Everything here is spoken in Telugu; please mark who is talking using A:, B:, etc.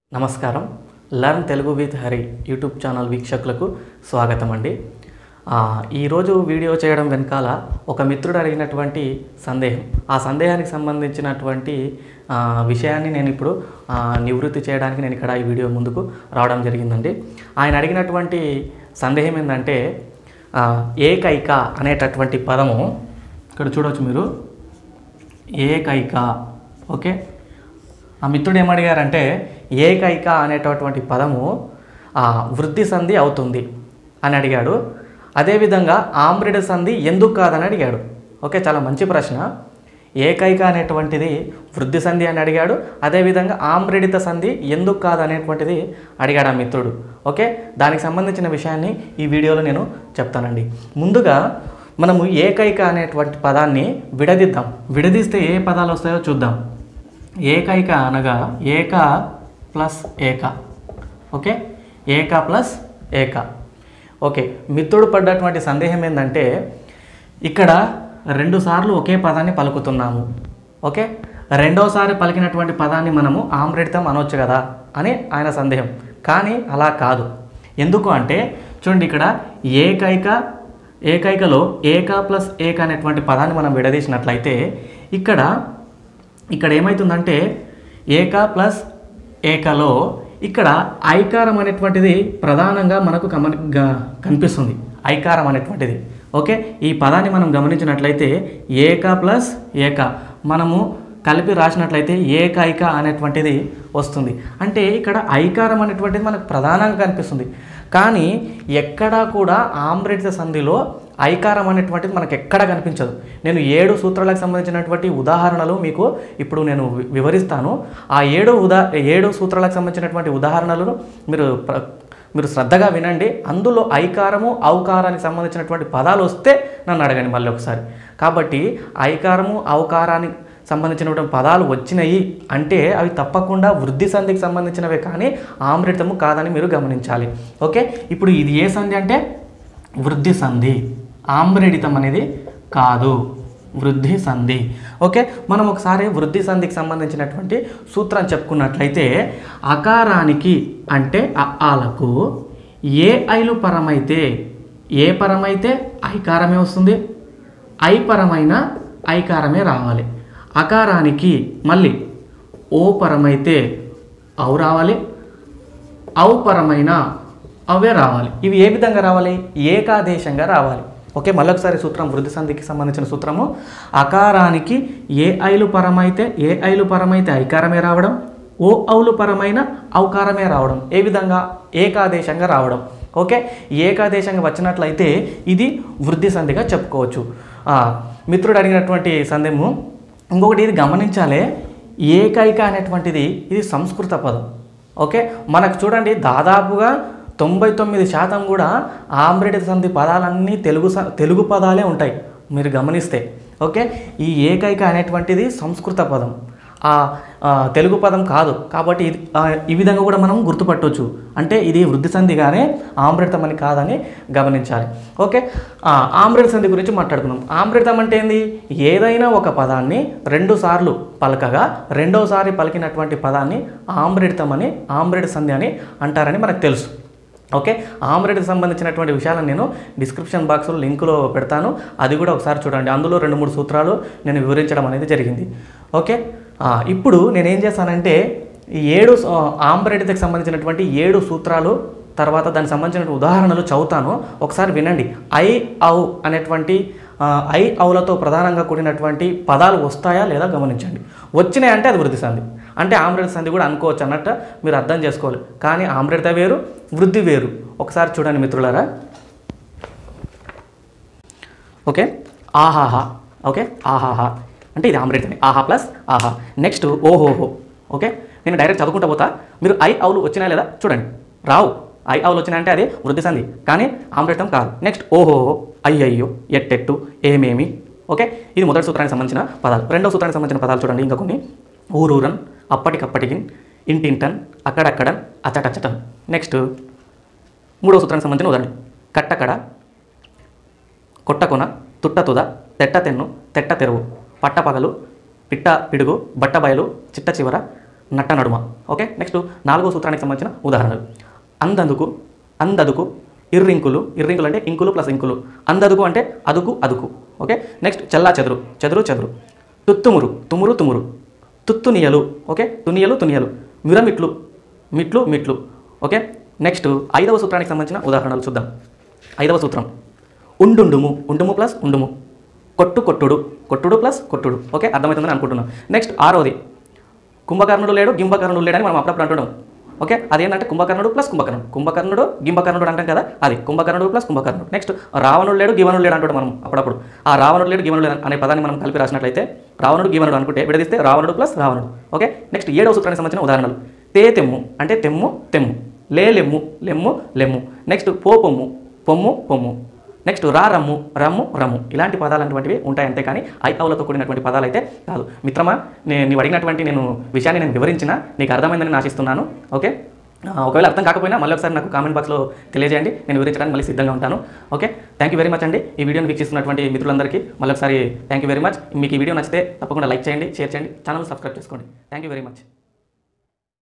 A: నమస్కారం learn Telugu with Hari YouTube channel వీక్షకులకు స్వాగతం అండి ఆ, ఈరోజు వీడియో చేయడం వెనకాల ఒక మిత్రుడు అడిగినటువంటి సందేహం ఆ సందేహానికి సంబంధించినటువంటి ఆ, విషయాన్ని నేను ఇప్పుడు ఆ, నివృత్తి చేయడానికి నేను ఇక్కడ ఈ వీడియో ముందుకు రావడం జరిగిందండి ఆయన అడిగినటువంటి సందేహం ఏంటంటే ఆ, ఏకైక అనేటటువంటి పదము ఇక్కడ చూడవచ్చు మీరు ఏకైక ఓకే ఆ మిత్రుడు ఏమడిగారంటే ఏకైక అనేటటువంటి పదము ఆ, వృద్ధి సంధి అవుతుంది అని అడిగాడు అదేవిధంగా ఆమ్రిడ సంధి ఎందుకు కాదని అడిగాడు ఓకే చాలా మంచి ప్రశ్న ఏకైక అనేటువంటిది వృద్ధి సంధి అని అడిగాడు అదేవిధంగా ఆమ్రిడిత సంధి ఎందుకు కాదు అనేటువంటిది అడిగాడు ఆ మిత్రుడు ఓకే దానికి సంబంధించిన విషయాన్ని ఈ వీడియోలో నేను చెప్తానండి ముందుగా మనము ఏకైక అనేటువంటి పదాన్ని విడదీద్దాం విడదీస్తే ఏ పదాలు వస్తాయో చూద్దాం ఏకైక అనగా ఏక ప్లస్ ఏక ఓకే ఏక ప్లస్ ఏక ఓకే మిత్రుడు పడ్డటువంటి సందేహం ఏంటంటే ఇక్కడ రెండు సార్లు ఒకే పదాన్ని పలుకుతున్నాము ఓకే రెండోసారి పలికినటువంటి పదాన్ని మనము ఆమ్రెడితం అనొచ్చు కదా అని ఆయన సందేహం కానీ అలా కాదు ఎందుకు అంటే చూడండి ఇక్కడ ఏకైక ఏకైకలో ఏక ప్లస్ ఏక అనేటువంటి పదాన్ని మనం విడదీసినట్లయితే ఇక్కడ ఇక్కడ ఏమవుతుందంటే ఏక ప్లస్ ఏకలో ఇక్కడ ఐకారం అనేటువంటిది ప్రధానంగా మనకు గమని గ- కనిపిస్తుంది ఐకారం అనేటువంటిది ఓకే ఈ పదాన్ని మనం గమనించినట్లయితే ఏక ప్లస్ ఏక మనము కలిపి రాసినట్లయితే ఏకైక అనేటువంటిది వస్తుంది అంటే ఇక్కడ ఐకారం అనేటువంటిది మనకు ప్రధానంగా కనిపిస్తుంది కానీ ఎక్కడా కూడా ఆమ్రిత సంధిలో ఐకారం అనేటువంటిది మనకు ఎక్కడ కనిపించదు నేను ఏడు సూత్రాలకు సంబంధించినటువంటి ఉదాహరణలు మీకు ఇప్పుడు నేను వి- వివరిస్తాను ఆ ఏడు ఉదా ఏడు సూత్రాలకు సంబంధించినటువంటి ఉదాహరణలను మీరు ప్ర- మీరు శ్రద్ధగా వినండి అందులో ఐకారము ఔకారానికి సంబంధించినటువంటి పదాలు వస్తే నన్ను అడగండి మళ్ళీ ఒకసారి కాబట్టి ఐకారము ఔకారానికి సంబంధించినటువంటి పదాలు వచ్చినాయి అంటే అవి తప్పకుండా వృద్ధి సంధికి సంబంధించినవే కానీ ఆమ్రితము కాదని మీరు గమనించాలి ఓకే ఇప్పుడు ఇది ఏ సంధి అంటే వృద్ధి సంధి ఆమ్రేడితం అనేది కాదు వృద్ధి సంధి ఓకే మనం ఒకసారి వృద్ధి సంధికి సంబంధించినటువంటి సూత్రం చెప్పుకున్నట్లయితే అకారానికి అంటే ఆలకు ఏ ఐలు పరమైతే ఏ పరమైతే ఐకారమే వస్తుంది ఐ పరమైన ఐకారమే రావాలి అకారానికి మళ్ళీ ఓ పరమైతే ఔ రావాలి ఔ పరమైన అవే రావాలి ఇవి ఏ విధంగా రావాలి ఏకాదేశంగా రావాలి ఓకే మళ్ళొకసారి సూత్రం వృద్ధి సంధికి సంబంధించిన సూత్రము అకారానికి ఏ ఐలు పరమైతే ఏ ఐలు పరమైతే ఐకారమే రావడం ఓ ఔలు పరమైన ఔకారమే రావడం ఏ విధంగా ఏకాదేశంగా రావడం ఓకే ఏకాదేశంగా వచ్చినట్లయితే ఇది వృద్ధి సంధిగా చెప్పుకోవచ్చు ఆ, మిత్రుడు అడిగినటువంటి సందేహము ఇంకొకటి ఇది గమనించాలి ఏకైక అనేటువంటిది ఇది సంస్కృత పదం ఓకే మనకు చూడండి దాదాపుగా తొంభై తొమ్మిది శాతం కూడా ఆమ్రెడి సంధి పదాలన్నీ తెలుగు స- తెలుగు పదాలే ఉంటాయి మీరు గమనిస్తే ఓకే ఈ ఏకైక అనేటువంటిది సంస్కృత పదం ఆ ఆ, తెలుగు పదం కాదు కాబట్టి ఇది ఆ, ఈ విధంగా కూడా మనం గుర్తుపట్టవచ్చు అంటే ఇది వృద్ధి సంధి కానీ ఆమ్రితం అని కాదని గమనించాలి ఓకే ఆ, ఆమ్రిత సంధి గురించి మాట్లాడుకుందాం ఆమ్రితం అంటే ఏంది ఏదైనా ఒక పదాన్ని రెండు సార్లు పలకగా రెండోసారి పలికినటువంటి పదాన్ని ఆమ్రితం అని ఆమ్రిత సంధి అని అంటారని మనకు తెలుసు ఓకే ఆమ్రెడ్కి సంబంధించినటువంటి విషయాలను నేను డిస్క్రిప్షన్ బాక్స్లో లింకులో పెడతాను అది కూడా ఒకసారి చూడండి అందులో రెండు మూడు సూత్రాలు నేను వివరించడం అనేది జరిగింది ఓకే ఆ, ఇప్పుడు నేను ఏం చేస్తానంటే ఈ ఏడు ఆంబ్రెడ్కి సంబంధించినటువంటి ఏడు సూత్రాలు తర్వాత దానికి సంబంధించిన ఉదాహరణలు చదువుతాను ఒకసారి వినండి ఐ ఔ అనేటువంటి ఆ, ఐ ఔలతో ప్రధానంగా కూడినటువంటి పదాలు వస్తాయా లేదా గమనించండి వచ్చినాయి అంటే అది వృద్ధి సంధి అంటే ఆమ్రెడ్ సంధి కూడా అనుకోవచ్చు అన్నట్టు మీరు అర్థం చేసుకోవాలి కానీ ఆమ్రెడత వేరు వృద్ధి వేరు ఒకసారి చూడండి మిత్రులారా ఓకే ఆహాహా ఓకే ఆహాహా అంటే ఇది ఆమ్రెడ్తని ఆహా ప్లస్ ఆహా నెక్స్ట్ ఓహోహో ఓకే నేను డైరెక్ట్ చదువుకుంటా పోతా మీరు ఐ అవులు వచ్చినా లేదా చూడండి రావు ఐ అవులు వచ్చినా అంటే అది వృద్ధి సంధి కానీ ఆమ్రెతం కాదు నెక్స్ట్ ఓహోహో అయ్యయ్యో ఎట్టెట్టు ఏమేమి ఓకే ఇది మొదటి సూత్రానికి సంబంధించిన పదాలు రెండో సూత్రానికి సంబంధించిన పదాలు చూడండి ఇంకా కొన్ని ఊరూరన్ అప్పటికప్పటికి ఇంటింటన్ అక్కడక్కడన్ అచటచటన్ నెక్స్ట్ మూడో సూత్రానికి సంబంధించిన ఉదాహరణ కట్టకడ కొట్టకొన తుట్టతుద తెట్ట తెన్ను తెట్ట తెరువు పట్టపగలు పిట్ట పిడుగు బట్టబయలు చిట్ట చివర నట్ట నడుమ ఓకే నెక్స్ట్ నాలుగో సూత్రానికి సంబంధించిన ఉదాహరణలు అందందుకు అందదుకు ఇర్రింకులు ఇర్రింకులు అంటే ఇంకులు ప్లస్ ఇంకులు అందదుకు అంటే అదుకు అదుకు ఓకే నెక్స్ట్ చెల్లా చెదురు చెదురు చెదురు తుత్తుమురు తుమురు తుమురు తుత్తునియలు ఓకే తునియలు తునియలు మిరమిట్లు మిట్లు మిట్లు ఓకే నెక్స్ట్ ఐదవ సూత్రానికి సంబంధించిన ఉదాహరణలు చూద్దాం ఐదవ సూత్రం ఉండుండుము ఉండుము ప్లస్ ఉండుము కొట్టు కొట్టుడు కొట్టుడు ప్లస్ కొట్టుడు ఓకే అర్థమవుతుందని అనుకుంటున్నాను నెక్స్ట్ ఆరోది కుంభకర్ణుడు లేడు గింభకర్ణుడు లేడని మనం అప్పుడప్పుడు అంటున్నాం ఓకే అదేంటంటే కుంభకర్ణుడు ప్లస్ కుంభకర్ణుడు కుంభకర్ణుడు గింభకర్ణుడు అంటాం కదా అది కుంభకర్ణుడు ప్లస్ కుంభకర్ణుడు నెక్స్ట్ రావణుడు లేడు గివనుడు లేడు అంటాడు మనం అప్పుడప్పుడు ఆ రావణుడు లేడు గివనుడు లేడు అనే పదాన్ని మనం కలిపి రాసినట్లయితే రావణుడు గివనుడు అనుకుంటే విడదీస్తే రావణుడు ప్లస్ రావణుడు ఓకే నెక్స్ట్ ఏడవ సూత్రానికి సంబంధించిన ఉదాహరణలు తే తెమ్ము అంటే తెమ్ము తెమ్ము లే లెమ్ము లెమ్ము లెమ్ము నెక్స్ట్ పో పొమ్ము పొమ్ము పొమ్ము నెక్స్ట్ రా రమ్ము రమ్ము రమ్ము ఇలాంటి పదాలు అటువంటివి ఉంటాయి అంతే కానీ ఐపవులతో కూడినటువంటి పదాలు అయితే కాదు మిత్రమా నేను నీవు అడిగినటువంటి నేను విషయాన్ని నేను వివరించిన నీకు అర్థమైందని నేను ఆశిస్తున్నాను ఓకే ఆ, ఒకవేళ అర్థం కాకపోయినా మళ్ళీ ఒకసారి నాకు కామెంట్ బాక్స్లో తెలియజేయండి నేను వివరించడానికి మళ్ళీ సిద్ధంగా ఉంటాను okay thank you very much అండి ఈ వీడియోని వీక్షిస్తున్నటువంటి మిత్రులందరికీ మళ్ళీ ఒకసారి థ్యాంక్ యూ వెరీ మచ్ మీకు ఈ వీడియో నచ్చితే తప్పకుండా లైక్ చేయండి షేర్ చేయండి ఛానల్ సబ్స్క్రైబ్ చేసుకోండి థ్యాంక్ యూ వెరీ మచ్